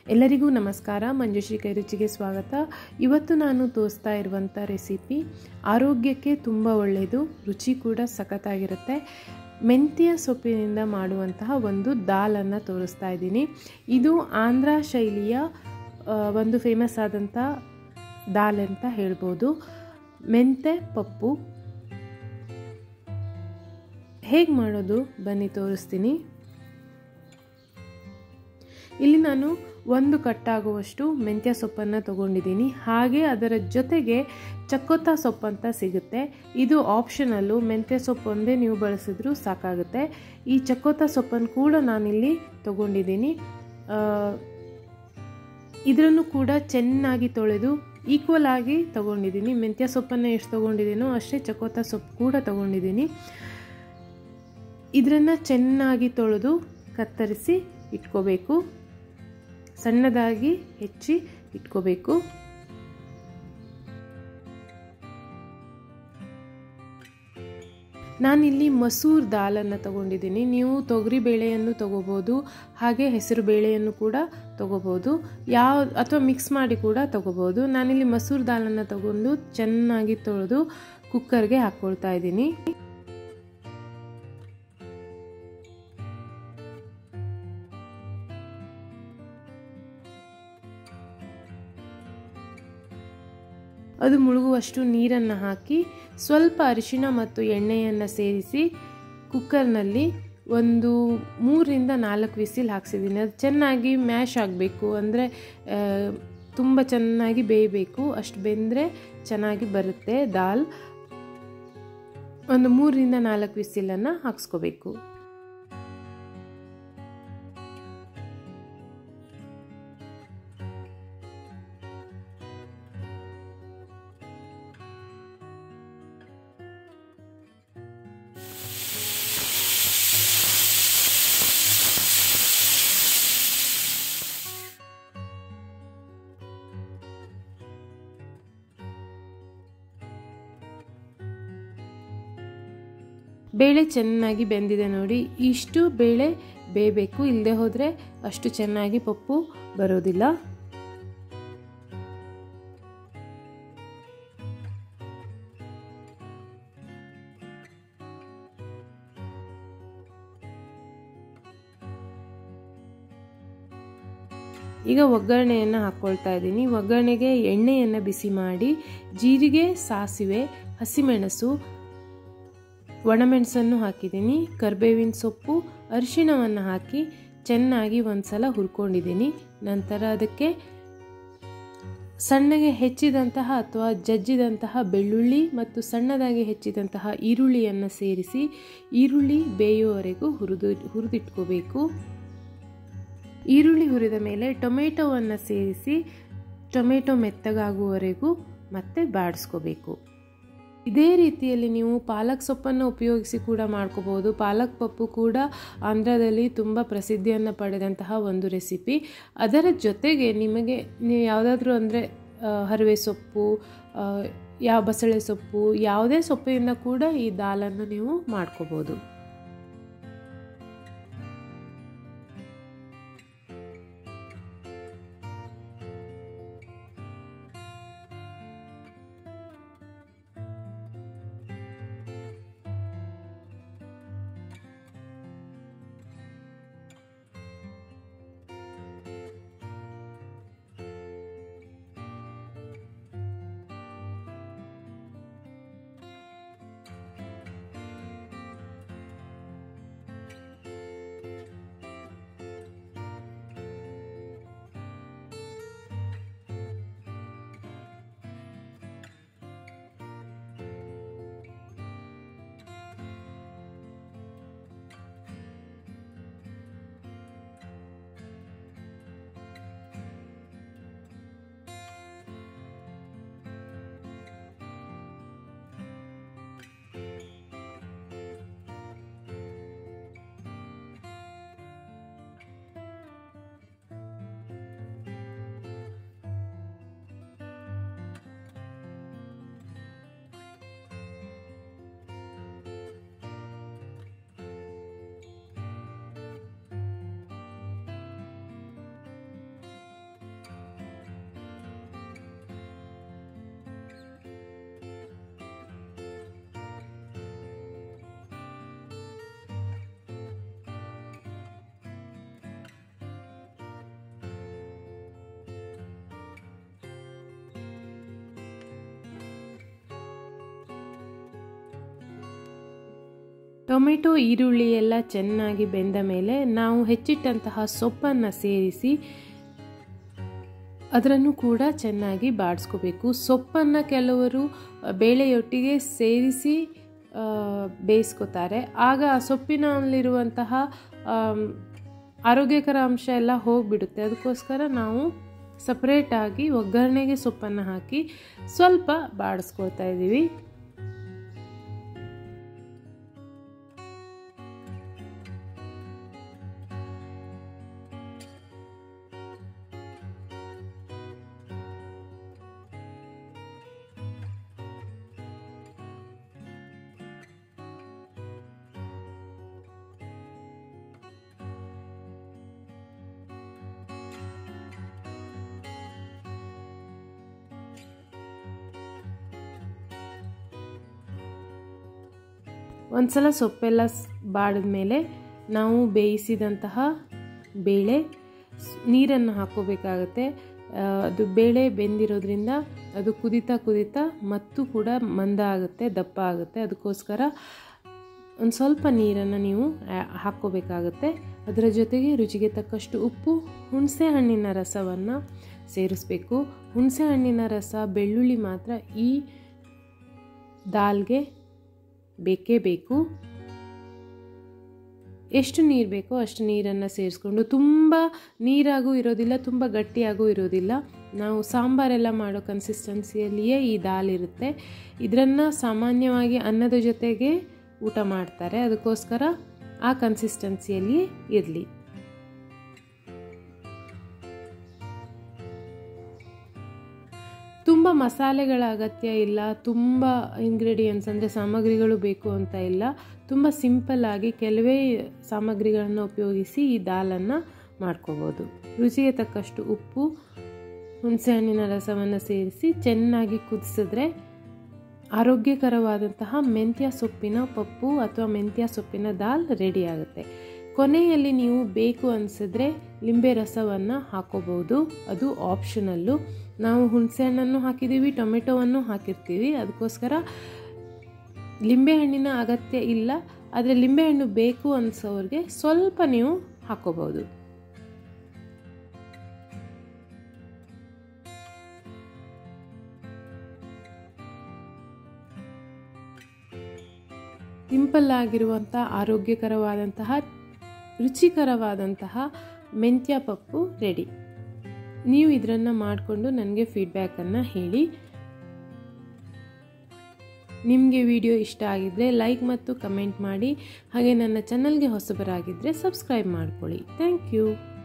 ಎಲ್ಲರಿಗೂ ನಮಸ್ಕಾರ ಮಂಜುಶ್ರೀ ಕೈರುಚಿಗೆ ಸ್ವಾಗತ ಇವತ್ತು ನಾನು ತೋರಿಸ್ತಾ ಇರುವಂಥ ರೆಸಿಪಿ ಆರೋಗ್ಯಕ್ಕೆ ತುಂಬ ಒಳ್ಳೆಯದು ರುಚಿ ಕೂಡ ಸಖತ್ತಾಗಿರುತ್ತೆ ಮೆಂತ್ಯ ಸೊಪ್ಪಿನಿಂದ ಮಾಡುವಂತಹ ಒಂದು ದಾಲನ್ನು ತೋರಿಸ್ತಾ ಇದ್ದೀನಿ ಇದು ಆಂಧ್ರ ಶೈಲಿಯ ಆ, ಒಂದು ಫೇಮಸ್ ಆದಂಥ ದಾಲ್ ಅಂತ ಹೇಳ್ಬೋದು ಮೆಂತೆ ಪಪ್ಪು ಹೇಗೆ ಮಾಡೋದು ಬನ್ನಿ ತೋರಿಸ್ತೀನಿ ಇಲ್ಲಿ ನಾನು ಒಂದು ಕಟ್ಟಾಗುವಷ್ಟು ಮೆಂತ್ಯ ಸೊಪ್ಪನ್ನು ತಗೊಂಡಿದ್ದೀನಿ ಹಾಗೆ ಅದರ ಜೊತೆಗೆ ಚಕ್ಕೋತ ಸೊಪ್ಪು ಅಂತ ಸಿಗುತ್ತೆ ಇದು ಆಪ್ಷನಲ್ಲು ಮೆಂತ್ಯ ಸೊಪ್ಪು ಒಂದೇ ನೀವು ಬಳಸಿದ್ರೂ ಸಾಕಾಗುತ್ತೆ ಈ ಚಕ್ಕೋತ ಸೊಪ್ಪನ್ನು ಕೂಡ ನಾನಿಲ್ಲಿ ತಗೊಂಡಿದ್ದೀನಿ ಇದನ್ನು ಕೂಡ ಚೆನ್ನಾಗಿ ತೊಳೆದು ಈಕ್ವಲ್ ಆಗಿ ತಗೊಂಡಿದ್ದೀನಿ ಮೆಂತ್ಯ ಸೊಪ್ಪನ್ನು ಎಷ್ಟು ತಗೊಂಡಿದ್ದೀನೋ ಅಷ್ಟೇ ಚಕೋತ ಸೊಪ್ಪು ಕೂಡ ತಗೊಂಡಿದ್ದೀನಿ ಇದನ್ನು ಚೆನ್ನಾಗಿ ತೊಳೆದು ಕತ್ತರಿಸಿ ಇಟ್ಕೋಬೇಕು ಸಣ್ಣದಾಗಿ ಹೆಚ್ಚಿ ಇಟ್ಕೋಬೇಕು ನಾನಿಲ್ಲಿ ಮಸೂರ್ ದಾಲನ್ನು ತಗೊಂಡಿದ್ದೀನಿ ನೀವು ತೊಗರಿ ಬೇಳೆಯನ್ನು ತಗೋಬೋದು ಹಾಗೆ ಹೆಸರು ಬೇಳೆಯನ್ನು ಕೂಡ ತಗೋಬೋದು ಯಾವ ಅಥವಾ ಮಿಕ್ಸ್ ಮಾಡಿ ಕೂಡ ತಗೋಬೋದು ನಾನಿಲ್ಲಿ ಮಸೂರ್ ದಾಲನ್ನು ತಗೊಂಡು ಚೆನ್ನಾಗಿ ತೊಳೆದು ಕುಕ್ಕರ್ಗೆ ಹಾಕ್ಕೊಳ್ತಾ ಇದ್ದೀನಿ ಅದು ಮುಳುಗುವಷ್ಟು ನೀರನ್ನು ಹಾಕಿ ಸ್ವಲ್ಪ ಅರಿಶಿಣ ಮತ್ತು ಎಣ್ಣೆಯನ್ನು ಸೇರಿಸಿ ಕುಕ್ಕರ್ನಲ್ಲಿ ಒಂದು ಮೂರರಿಂದ ನಾಲ್ಕು ವಿಸಿಲ್ ಹಾಕ್ಸಿದ್ದೀನಿ ಅದು ಚೆನ್ನಾಗಿ ಮ್ಯಾಶ್ ಆಗಬೇಕು ಅಂದರೆ ತುಂಬ ಚೆನ್ನಾಗಿ ಬೇಯಬೇಕು ಅಷ್ಟು ಬೆಂದರೆ ಚೆನ್ನಾಗಿ ಬರುತ್ತೆ ದಾಲ್ ಒಂದು ಮೂರರಿಂದ ನಾಲ್ಕು ವಿಸಿಲನ್ನು ಹಾಕ್ಸ್ಕೋಬೇಕು ಬೇಳೆ ಚೆನ್ನಾಗಿ ಬೆಂದಿದೆ ನೋಡಿ ಇಷ್ಟು ಬೇಳೆ ಬೇಯಬೇಕು ಇಲ್ಲದೆ ಹೋದರೆ ಅಷ್ಟು ಚೆನ್ನಾಗಿ ಪಪ್ಪು ಬರೋದಿಲ್ಲ ಈಗ ಒಗ್ಗರಣೆಯನ್ನು ಹಾಕ್ಕೊಳ್ತಾ ಇದ್ದೀನಿ ಒಗ್ಗರಣೆಗೆ ಎಣ್ಣೆಯನ್ನು ಬಿಸಿ ಮಾಡಿ ಜೀರಿಗೆ ಸಾಸಿವೆ ಹಸಿಮೆಣಸು ಒಣಮೆಣಸನ್ನು ಹಾಕಿದ್ದೀನಿ ಕರ್ಬೇವಿನ ಸೊಪ್ಪು ಅರಿಶಿಣವನ್ನು ಹಾಕಿ ಚೆನ್ನಾಗಿ ಒಂದು ಸಲ ಹುರ್ಕೊಂಡಿದ್ದೀನಿ ನಂತರ ಅದಕ್ಕೆ ಸಣ್ಣಗೆ ಹೆಚ್ಚಿದಂತಹ ಅಥವಾ ಜಜ್ಜಿದಂತಹ ಬೆಳ್ಳುಳ್ಳಿ ಮತ್ತು ಸಣ್ಣದಾಗಿ ಹೆಚ್ಚಿದಂತಹ ಈರುಳ್ಳಿಯನ್ನು ಸೇರಿಸಿ ಈರುಳ್ಳಿ ಬೇಯುವವರೆಗೂ ಹುರಿದು ಹುರಿದಿಟ್ಕೋಬೇಕು ಈರುಳ್ಳಿ ಹುರಿದ ಮೇಲೆ ಟೊಮೆಟೊವನ್ನು ಸೇರಿಸಿ ಟೊಮೆಟೊ ಮೆತ್ತಗಾಗುವವರೆಗೂ ಮತ್ತೆ ಬಾಡಿಸ್ಕೋಬೇಕು ಇದೇ ರೀತಿಯಲ್ಲಿ ನೀವು ಪಾಲಕ್ ಸೊಪ್ಪನ್ನು ಉಪಯೋಗಿಸಿ ಕೂಡ ಮಾಡ್ಕೋಬೋದು ಪಾಲಕ್ ಪಪ್ಪು ಕೂಡ ಆಂಧ್ರದಲ್ಲಿ ತುಂಬ ಪ್ರಸಿದ್ಧಿಯನ್ನು ಪಡೆದಂತಹ ಒಂದು ರೆಸಿಪಿ ಅದರ ಜೊತೆಗೆ ನಿಮಗೆ ನೀವು ಯಾವುದಾದ್ರೂ ಅಂದರೆ ಹರಿವೆ ಸೊಪ್ಪು ಯಾವ ಬಸಳೆ ಸೊಪ್ಪು ಯಾವುದೇ ಸೊಪ್ಪಿನಿಂದ ಕೂಡ ಈ ದಾಲನ್ನು ನೀವು ಮಾಡ್ಕೋಬೋದು ಟೊಮೆಟೊ ಈರುಳ್ಳಿ ಎಲ್ಲ ಚೆನ್ನಾಗಿ ಬೆಂದ ಮೇಲೆ ನಾವು ಹೆಚ್ಚಿಟ್ಟಂತಹ ಸೊಪ್ಪನ್ನು ಸೇರಿಸಿ ಅದನ್ನು ಕೂಡ ಚೆನ್ನಾಗಿ ಬಾಡಿಸ್ಕೋಬೇಕು ಸೊಪ್ಪನ್ನು ಕೆಲವರು ಬೇಳೆಯೊಟ್ಟಿಗೆ ಸೇರಿಸಿ ಬೇಯಿಸ್ಕೋತಾರೆ ಆಗ ಆ ಸೊಪ್ಪಿನಲ್ಲಿರುವಂತಹ ಆರೋಗ್ಯಕರ ಅಂಶ ಎಲ್ಲ ಹೋಗಿಬಿಡುತ್ತೆ ಅದಕ್ಕೋಸ್ಕರ ನಾವು ಸಪ್ರೇಟಾಗಿ ಒಗ್ಗರಣೆಗೆ ಸೊಪ್ಪನ್ನು ಹಾಕಿ ಸ್ವಲ್ಪ ಬಾಡಿಸ್ಕೊಳ್ತಾ ಇದ್ದೀವಿ ಒಂದ್ಸಲ ಸೊಪ್ಪೆಲ್ಲ ಬಾಡಿದ ಮೇಲೆ ನಾವು ಬೇಯಿಸಿದಂತಹ ಬೇಳೆ ನೀರನ್ನು ಹಾಕೋಬೇಕಾಗತ್ತೆ ಅದು ಬೇಳೆ ಬೆಂದಿರೋದ್ರಿಂದ ಅದು ಕುದಿತಾ ಕುದಿತಾ ಮತ್ತು ಕೂಡ ಮಂದ ಆಗುತ್ತೆ ದಪ್ಪ ಆಗುತ್ತೆ ಅದಕ್ಕೋಸ್ಕರ ಒಂದು ಸ್ವಲ್ಪ ನೀರನ್ನು ನೀವು ಹಾಕ್ಕೋಬೇಕಾಗತ್ತೆ ಅದರ ಜೊತೆಗೆ ರುಚಿಗೆ ತಕ್ಕಷ್ಟು ಉಪ್ಪು ಹುಣಸೆ ಹಣ್ಣಿನ ರಸವನ್ನು ಸೇರಿಸಬೇಕು ಹುಣಸೆ ಹಣ್ಣಿನ ರಸ ಬೆಳ್ಳುಳ್ಳಿ ಮಾತ್ರ ಈ ದಾಲ್ಗೆ ಬೇಕೇ ಬೇಕು ಎಷ್ಟು ನೀರು ಬೇಕೋ ಅಷ್ಟು ನೀರನ್ನು ಸೇರಿಸ್ಕೊಂಡು ತುಂಬ ನೀರಾಗೂ ಇರೋದಿಲ್ಲ ತುಂಬ ಗಟ್ಟಿಯಾಗೂ ಇರೋದಿಲ್ಲ ನಾವು ಸಾಂಬಾರೆಲ್ಲ ಮಾಡೋ ಕನ್ಸಿಸ್ಟೆನ್ಸಿಯಲ್ಲಿಯೇ ಈ ದಾಲ್ ಇರುತ್ತೆ ಇದನ್ನು ಸಾಮಾನ್ಯವಾಗಿ ಅನ್ನದ ಜೊತೆಗೆ ಊಟ ಮಾಡ್ತಾರೆ ಅದಕ್ಕೋಸ್ಕರ ಆ ಕನ್ಸಿಸ್ಟೆನ್ಸಿಯಲ್ಲಿ ಇರಲಿ ತುಂಬ ಮಸಾಲೆಗಳ ಅಗತ್ಯ ಇಲ್ಲ ತುಂಬ ಇಂಗ್ರೀಡಿಯೆಂಟ್ಸ್ ಅಂದರೆ ಸಾಮಗ್ರಿಗಳು ಬೇಕು ಅಂತ ಇಲ್ಲ ತುಂಬ ಸಿಂಪಲ್ಲಾಗಿ ಕೆಲವೇ ಸಾಮಗ್ರಿಗಳನ್ನು ಉಪಯೋಗಿಸಿ ಈ ದಾಲನ್ನು ಮಾಡ್ಕೋಬೋದು ರುಚಿಗೆ ತಕ್ಕಷ್ಟು ಉಪ್ಪು ಹುಣಸೆಹಣ್ಣಿನ ರಸವನ್ನು ಸೇರಿಸಿ ಚೆನ್ನಾಗಿ ಕುದಿಸಿದ್ರೆ ಆರೋಗ್ಯಕರವಾದಂತಹ ಮೆಂತ್ಯ ಸೊಪ್ಪಿನ ಪಪ್ಪು ಅಥವಾ ಮೆಂತ್ಯ ಸೊಪ್ಪಿನ ದಾಲ್ ರೆಡಿ ಆಗುತ್ತೆ ಕೊನೆಯಲ್ಲಿ ನೀವು ಬೇಕು ಅನಿಸಿದ್ರೆ ಲಿಂಬೆ ರಸವನ್ನು ಹಾಕೋಬಹುದು ಅದು ಆಪ್ಷನಲ್ಲು ನಾವು ಹುಣಸೆಹಣ್ಣನ್ನು ಹಾಕಿದ್ದೀವಿ ಟೊಮೆಟೊವನ್ನು ಹಾಕಿರ್ತೀವಿ ಅದಕ್ಕೋಸ್ಕರ ಲಿಂಬೆಹಣ್ಣಿನ ಅಗತ್ಯ ಇಲ್ಲ ಆದರೆ ಲಿಂಬೆಹಣ್ಣು ಬೇಕು ಅನಿಸೋರಿಗೆ ಸ್ವಲ್ಪ ನೀವು ಹಾಕೋಬಹುದು ಸಿಂಪಲ್ ಆಗಿರುವಂಥ ಆರೋಗ್ಯಕರವಾದಂತಹ ರುಚಿಕರವಾದಂತಹ ಮೆಂತ್ಯ ಪಪ್ಪು ರೆಡಿ ನೀವು ಇದನ್ನು ಮಾಡಿಕೊಂಡು ನನಗೆ ಫೀಡ್ಬ್ಯಾಕನ್ನು ಹೇಳಿ ನಿಮಗೆ ವಿಡಿಯೋ ಇಷ್ಟ ಆಗಿದ್ದರೆ ಲೈಕ್ ಮತ್ತು ಕಮೆಂಟ್ ಮಾಡಿ ಹಾಗೆ ನನ್ನ ಚಾನಲ್ಗೆ ಹೊಸಬರಾಗಿದ್ದರೆ ಸಬ್ಸ್ಕ್ರೈಬ್ ಮಾಡ್ಕೊಳ್ಳಿ ಥ್ಯಾಂಕ್ ಯು